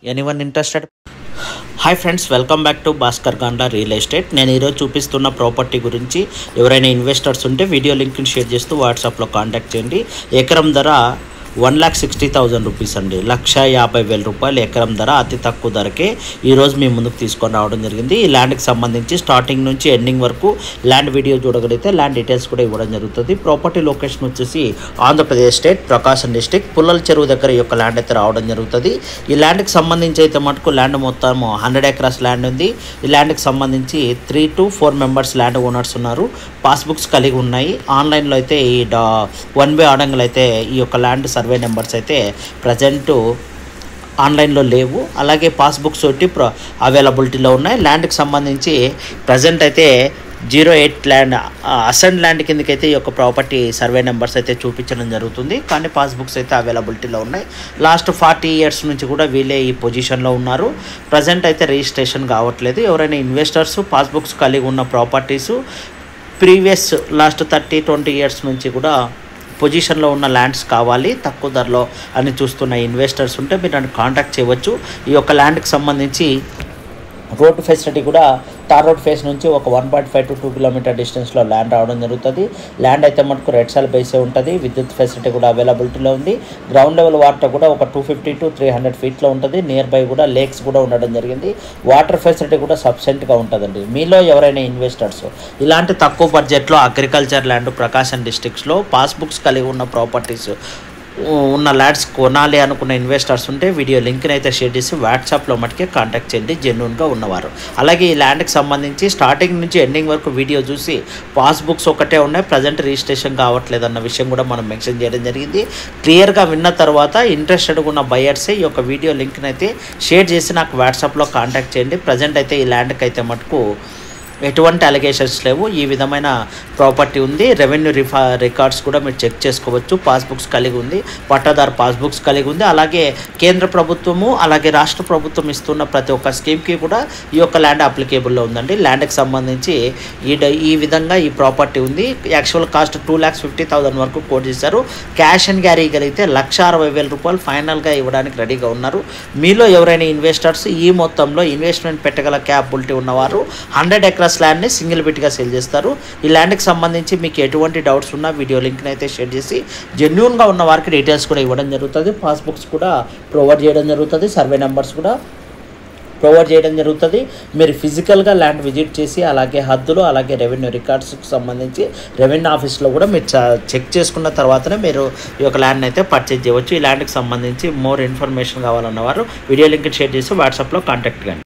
anyone interested hi friends welcome back to Bhaskar Gandla real estate నేను ఈరోజు చూపిస్తున్న ప్రాపర్టీ గురించి ఎవరైనా ఇన్వెస్టర్స్ ఉంటే వీడియో లింక్ని షేర్ చేస్తూ వాట్సాప్లో కాంటాక్ట్ చేయండి ఎకరం ధర one lakh sixty thousand rupees అండి లక్ష యాభై వేల రూపాయలు ఎకరం ధర అతి తక్కువ ధరకే ఈరోజు మీ ముందుకు తీసుకొని రావడం జరిగింది ఈ ల్యాండ్కి సంబంధించి స్టార్టింగ్ నుంచి ఎండింగ్ వరకు ల్యాండ్ వీడియో చూడగలిగితే ల్యాండ్ డీటెయిల్స్ కూడా ఇవ్వడం జరుగుతుంది ప్రాపర్టీ లొకేషన్ వచ్చేసి ఆంధ్రప్రదేశ్ స్టేట్ ప్రకాశం డిస్టిక్ పుల్లల చెరువు దగ్గర ఈ యొక్క ల్యాండ్ అయితే రావడం జరుగుతుంది ఈ ల్యాండ్కి సంబంధించి అయితే మటుకు ల్యాండ్ మొత్తం హండ్రెడ్ ఎకరాస్ ల్యాండ్ ఉంది ఈ ల్యాండ్కి సంబంధించి three to four members land owners ఉన్నారు పాస్బుక్స్ కలిగి ఉన్నాయి ఆన్లైన్లో అయితే ఈ డా వన్ బై ఆడంగులు అయితే ఈ యొక్క ల్యాండ్ సర్వే నెంబర్స్ అయితే ప్రజెంటు ఆన్లైన్లో లేవు అలాగే పాస్బుక్స్ ఒకటి ప్ర అవైలబిలిటీలో ఉన్నాయి ల్యాండ్కి సంబంధించి ప్రజెంట్ అయితే జీరో ఎయిట్ ల్యాండ్ అసెంట్ ల్యాండ్ కిందకైతే ఈ యొక్క ప్రాపర్టీ సర్వే నెంబర్స్ అయితే చూపించడం జరుగుతుంది కానీ పాస్బుక్స్ అయితే అవైలబిలిటీలో ఉన్నాయి లాస్ట్ ఫార్టీ ఇయర్స్ నుంచి కూడా వీళ్ళే ఈ పొజిషన్లో ఉన్నారు ప్రజెంట్ అయితే రిజిస్ట్రేషన్ కావట్లేదు ఎవరైనా ఇన్వెస్టర్స్ పాస్బుక్స్ కలిగి ఉన్న properties previous last thirty twenty years నుంచి కూడా పొజిషన్లో ఉన్న ల్యాండ్స్ కావాలి తక్కువ ధరలో అని చూస్తున్న ఇన్వెస్టర్స్ ఉంటే మీరు నన్ను కాంటాక్ట్ చేయవచ్చు ఈ యొక్క ల్యాండ్కి సంబంధించి రోడ్డు ఫెసిలిటీ కూడా తార్ రోడ్ ఫేస్ నుంచి ఒక one point five to two kilometer డిస్టెన్స్లో ల్యాండ్ రావడం జరుగుతుంది ల్యాండ్ అయితే మటుకు రెడ్ సాల్ బేసే ఉంటుంది విద్యుత్ ఫెసిలిటీ కూడా అవైలబిలిటీలో ఉంది గ్రౌండ్ లెవెల్ వాటర్ కూడా ఒక two fifty to three hundred ఫీట్లో ఉంటుంది నియర్ బై కూడా లేక్స్ కూడా ఉండడం జరిగింది వాటర్ ఫెసిలిటీ కూడా సఫిషియెంట్గా ఉంటుందండి మీలో ఎవరైనా ఇన్వెస్టర్స్ ఇలాంటి తక్కువ బడ్జెట్లో అగ్రికల్చర్ ల్యాండ్ ప్రకాశం డిస్ట్రిక్ట్స్లో పాస్బుక్స్ కలిగి ఉన్న ప్రాపర్టీస్ ఉన్న ల్యాండ్స్ కొనాలి అనుకున్న ఇన్వెస్టర్స్ ఉంటే వీడియో లింక్ని అయితే షేర్ చేసి వాట్సాప్లో మటుకే కాంటాక్ట్ చేయండి జెన్యున్గా ఉన్నవారు అలాగే ఈ ల్యాండ్కి సంబంధించి స్టార్టింగ్ నుంచి ఎండింగ్ వరకు వీడియో చూసి పాస్బుక్స్ ఒకటే ఉన్నాయి ప్రజెంట్ రిజిస్ట్రేషన్ కావట్లేదు అన్న విషయం కూడా మనం మెన్షన్ చేయడం జరిగింది క్లియర్గా విన్న తర్వాత ఇంట్రెస్టెడ్గా ఉన్న బయర్సే ఈ యొక్క వీడియో లింక్ని అయితే షేర్ చేసి నాకు వాట్సాప్లో కాంటాక్ట్ చేయండి ప్రజెంట్ అయితే ఈ ల్యాండ్కి అయితే మటుకు ఎటువంటి అలిగేషన్స్ లేవు ఈ విధమైన ప్రాపర్టీ ఉంది రెవెన్యూ రిఫా రికార్డ్స్ కూడా మీరు చెక్ చేసుకోవచ్చు పాస్బుక్స్ కలిగి ఉంది పట్టాదారు పాస్బుక్స్ కలిగి ఉంది అలాగే కేంద్ర ప్రభుత్వము అలాగే రాష్ట్ర ప్రభుత్వం ఇస్తున్న ప్రతి ఒక్క స్కీమ్కి కూడా ఈ యొక్క ల్యాండ్ అప్లికేబుల్లో ఉందండి ల్యాండ్కి సంబంధించి ఈ డ- ఈ విధంగా ఈ ప్రాపర్టీ ఉంది actual cost two lakhs fifty thousand వరకు కోట్ చేశారు క్యాష్ అండ్ క్యారీ కలిగితే లక్ష అరవై వేల రూపాయలు ఫైనల్గా ఇవ్వడానికి రెడీగా ఉన్నారు మీలో ఎవరైనా ఇన్వెస్టర్స్ ఈ మొత్తంలో ఇన్వెస్ట్మెంట్ పెట్టగల క్యాపబిలిటీ ఉన్నవారు హండ్రెడ్ ఎకరాస్ ల్యాండ్ని సింగిల్ బిట్గా సేల్ చేస్తారు ఈ ల్యాండ్కి సంబంధించి మీకు ఎటువంటి డౌట్స్ ఉన్నా వీడియో లింక్ని అయితే షేర్ చేసి జెన్యున్గా ఉన్న వారికి డీటెయిల్స్ కూడా ఇవ్వడం జరుగుతుంది పాస్బుక్స్ కూడా ప్రొవైడ్ చేయడం జరుగుతుంది సర్వే నెంబర్స్ కూడా ప్రొవైడ్ చేయడం జరుగుతుంది మీరు ఫిజికల్గా ల్యాండ్ విజిట్ చేసి అలాగే హద్దులు అలాగే రెవెన్యూ రికార్డ్స్కి సంబంధించి రెవెన్యూ ఆఫీస్లో కూడా మీరు చ- చెక్ చేసుకున్న తర్వాతనే మీరు ఈ యొక్క ల్యాండ్ అయితే పర్చేజ్ చేయవచ్చు ఈ ల్యాండ్కి సంబంధించి మోర్ ఇన్ఫర్మేషన్ కావాలన్నవారు వీడియో లింక్ షేర్ చేసి వాట్సాప్లో కాంటాక్ట్ కండి